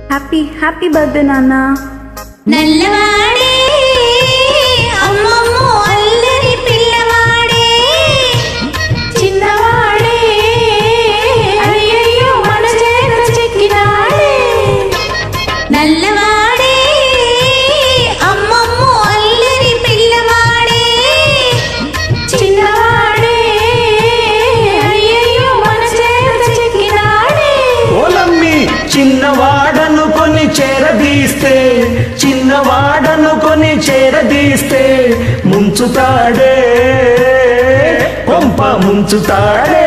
happy happy birthday నాన్న నల్లవాడే అమ్మమ్మో అల్లరి పిల్లవాడే చిన్నవాడే అయ్యయ్యో మన చేత చెక్కినాడే నల్లవాడే అమ్మమ్మో అల్లరి పిల్లవాడే చిన్నవాడే అయ్యయ్యో మన చేత చెక్కినాడే ఓలమ్మి చిన్నవాడను కొని చేరదీస్తే చిన్నవాడను కొని చేరదీస్తే ముంచుతాడే కొంప ముంచుతాడే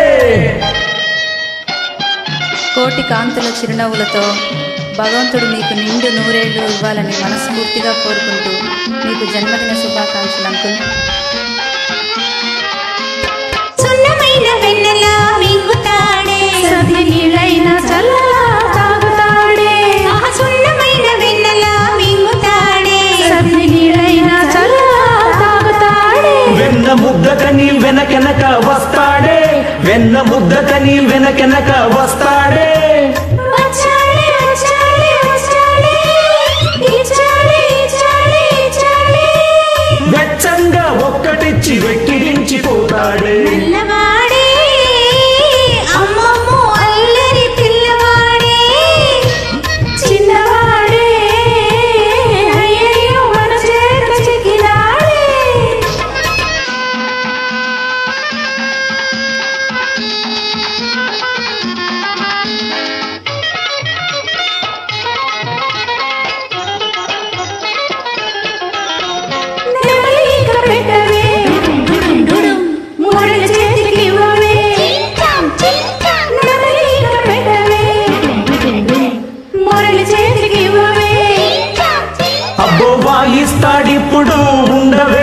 కోటి కాంతుల చిరునవ్వులతో భగవంతుడు మీకు నిండు నూరేళ్లు ఇవ్వాలని మనస్ఫూర్తిగా కోరుకుంటూ మీకు జన్మదిన శుభాకాంక్షలు అంకుల్ సున్నమైన వెన్నెలా మింగుతాడే సది నీళ్ళైన చల్లలా తాగుతాడే ఆ సున్నమైన వెన్నెలా మింగుతాడే సది నీళ్ళైన చల్లలా తాగుతాడే వెన్న ముద్దకని వెనకెనక వస్తాడే వెన్న ముద్దకని వెనకెనక వస్తాడే వచ్చాడే వచ్చాడే వచ్చాడే ఇచ్చాడే ఇచ్చాడే ఇచ్చాడే వెచ్చంగా ఒక్కటిచ్చి వెక్కిరించి పోతాడే పిల్లవాడే అమ్మమ్మో అల్లరి పిల్లవాడే చిన్నవాడే అయ్యయ్యో మన చేత చెక్కినాడే నెమలిక పెట్టవే మురళి చేతికి ఇవ్వవే నెమలిక పెట్టవే మురళి చేతికి ఇవ్వవే అబ్బో వాయిస్తాడిప్పుడు ఉండవే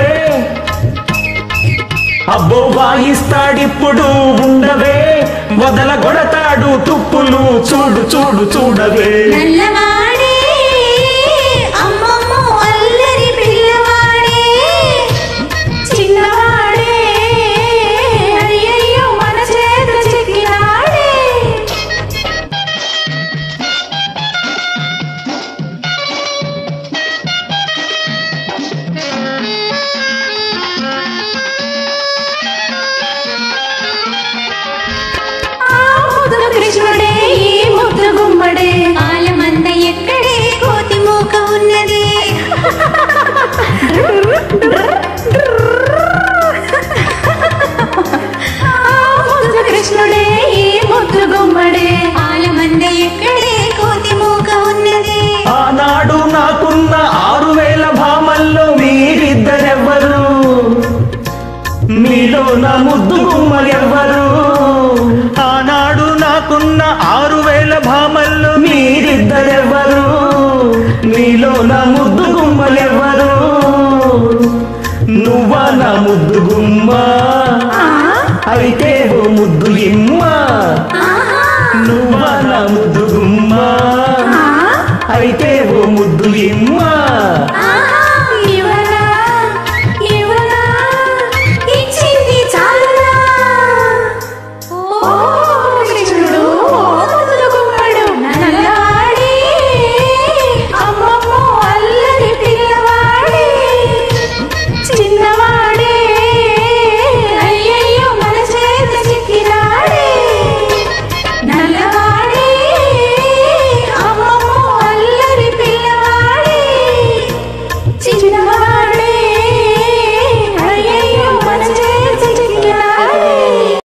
అబ్బో వాయిస్తాడిప్పుడు ఉండవే వదల కొడతాడు తుప్పులు చూడు చూడు చూడవే నల్లవాడే అమ్మమ్మో అల్లరి పిల్లవాడే చిన్నవాడే అయ్యయ్యో మన చేత చెక్కినాడే ఆ ముద్దు కృష్ణుడే ఈ ముద్దు గుమ్మడే పాలమంద ఎక్కడే కోతి మూక ఉన్నది ఆ ముద్దు కృష్ణుడే ఈ ముద్దు గుమ్మడే పాలమంద ఎక్కడే కోతి మూక ఉన్నది ఆనాడు నాకున్న ఆరు వేల భామల్లో మీరిద్దరెవ్వరు మీలో నా ముద్దు గుమ్మలెవ్వరు ఆనాడు నాకున్న ఆరు వేల భామల్లో మీరిద్దరెవ్వరు మీలో నా ముద్దు గుమ్మలెవ్వరు నువ్వా నా ముద్దు గుమ్మ అయితే ఓ ముద్దు ఇమ్మ నువ్వా నా ముద్దు గుమ్మ అయితే ఓ ముద్దు ఇమ్మ ఆ